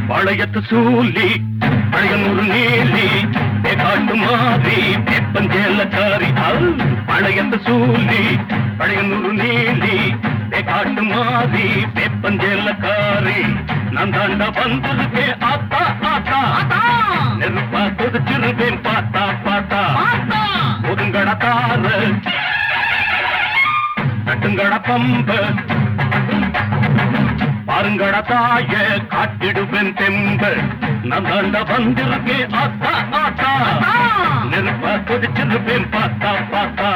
பாளையத்து சூலி பழையனூர் நீலி காட்டு மாறி பெப்பஞ்சேலக்காரி பாளையத்து சூலி பழையனூர் நீலி காட்டு மாறி பெப்பஞ்சேலக்காரி நான் தாண்டா வந்திருக்கேன் ஆத்தா ஆத்தா நெருப்பா கொதிச்சிருவேன் பார்த்தா பார்த்தா ஒதுங்கட தாரு தட்டுங்கட பம்ப பாருங்கட தாய காட்டிடுவேன் தெம்ப நான் தாண்ட வந்திருக்கேன் ஆத்தா ஆத்தா நெருப்பா கொதிச்சிருப்பேன் பார்த்தா பார்த்தா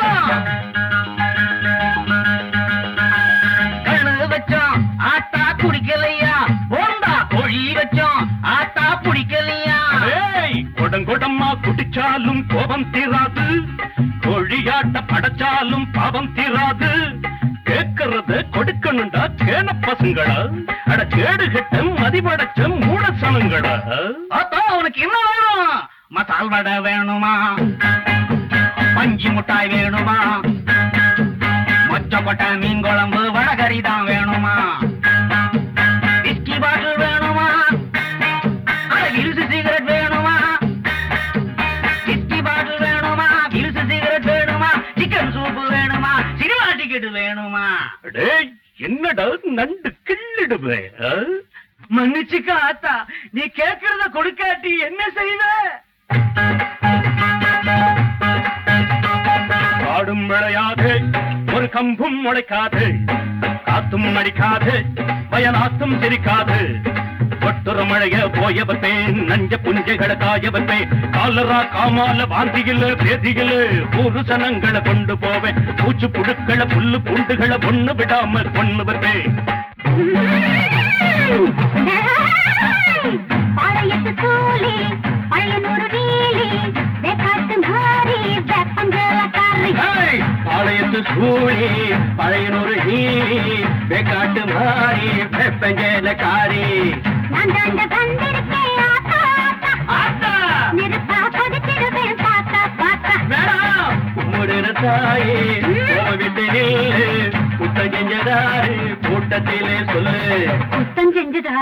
கண்ணு வச்சோம் ஆத்தா குடிக்கலையா போண்டா கோழி வச்சோம் ஆத்தா பிடிக்கலையா ஏய் கொடங்கொடம்மா குடிச்சாலும் கோபம் தீராது கோழியாட்ட படைச்சாலும் பாவம் தீராது கேட்கறது கொடுக்கணும்டா கேன பசங்களா அட கேடு கெட்ட மதிபடைச்ச மூடசனங்களா ஆத்தா உனக்கு என்ன வேணும் மசால் வடை வேணுமா பஞ்சி முட்டாய் வேணுமா மொச்சக்கொட்டை மீன் குழம்பு வடகறி தான் வேணுமா விஸ்கி பாட்டில் வேணுமா அட கில்சு சிகரெட் வேணுமா விஸ்கி பாட்டில் வேணுமா கில்சு சிகரெட் வேணுமா சிக்கன் சூப்பு வேணுமா சினிமா டிக்கெட் வேணுமா டேய் என்னடா நண்டு கிள்ளிடுவே ஆ? மன்னிச்சுக்க ஆத்தா நீ கேக்குறத கொடுக்காட்டி என்ன செய்வ காடும் விளையாது ஒரு கம்பும் முளைக்காது காத்தும் அடிக்காது வயலாத்தும் சிரிக்காது ஒட்டுற மழைய போயவத்தே நஞ்ச புஞ்சைகளை காயவத்தே காலரா காமால வாந்தியில பேதியில ஒரு சனங்களை கொண்டு போவேன் பூச்சு புழுக்களை புல்லு பூண்டுகளை ஒண்ணு விடாம கொண்டு வந்தேன் பாளையத்து கூலி பழையனூறு நீலி வேக்காட்டு மாறி வேப்பஞ்சலக்காரி ஏய், பாளையத்து சூழி பழையனூர் ஹீரி வேக்காட்டு மாறி வெப்பஞ்சேலக்காரி நான் தாண்ட வந்திருக்கேன் ஆத்தா ஆத்தா ஆத்தா நெருப்பா கொதிச்சிடுவேன் பார்த்தா பார்த்தா வேணாம் கும்பிடுற தாயே கோவிட்டு நில்லு புத்தம் செஞ்சதாரு கூட்டத்திலே சொல்லு குத்தம் செஞ்சுதா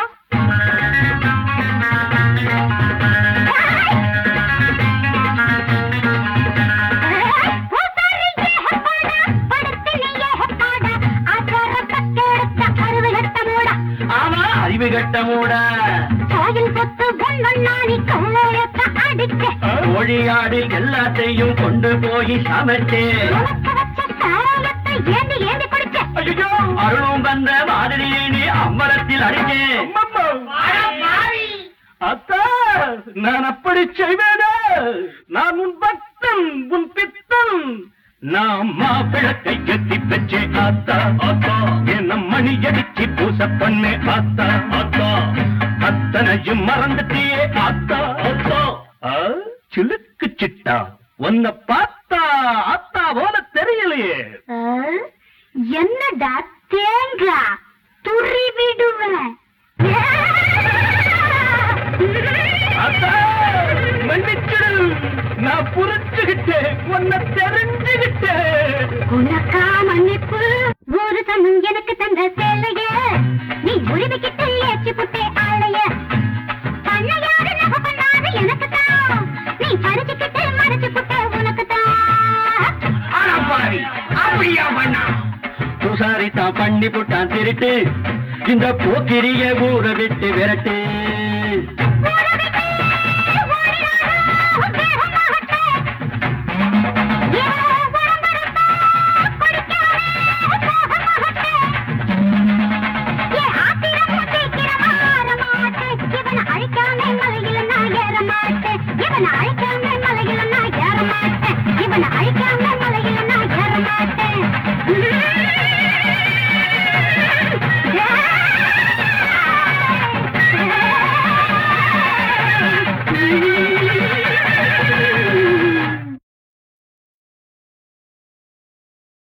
ஆமா அறிவு கட்ட மூட கோழியாடு எல்லாத்தையும் கொண்டு போய் சமைச்சே ஐயோ அருளும் வந்த மாதிரியை நீ அம்பலத்தில் அடிச்சேன் அத்தா நான் அப்படி செய்வேனா நான் உன் பக்தன் உன் பித்தன் நான் மாப்பிளத்தை கட்டி வச்சே ஆத்தா ஆத்தா என்ன மணி அடிச்சு பூச பண்ணே ஆத்தா ஆத்தா அத்தனையும் மறந்துட்டியே ஆத்தா ஆத்தா ஆ, சிலுக்கு சிட்டா உன்னை பார்த்தா ஆத்தா போல தெரியலையே என்னடா தேங்கா துரி விடுவேன் அத்தா, மன்னிச்சிடு நான் புரிஞ்சுகிட்டேன் உன்னை தெரிஞ்சுகிட்டேன் உனக்கா மன்னிப்பு ஒரு சமம் எனக்கு தந்த சேலைய நீ உரிமைக்கிட்டு ஏற்றி புட்டே ஆளைய பண்ணையாரு நகை பண்ணாது எனக்கு தான் நீ பறிச்சுக்கிட்டு மறைச்சு புட்ட உனக்கு தான் ஆனா பாவி அப்படியா பண்ணா பூசாரி தான் பண்ணி போட்டான் திருட்டு இந்த போக்கிரிய ஊரை விட்டு விரட்டு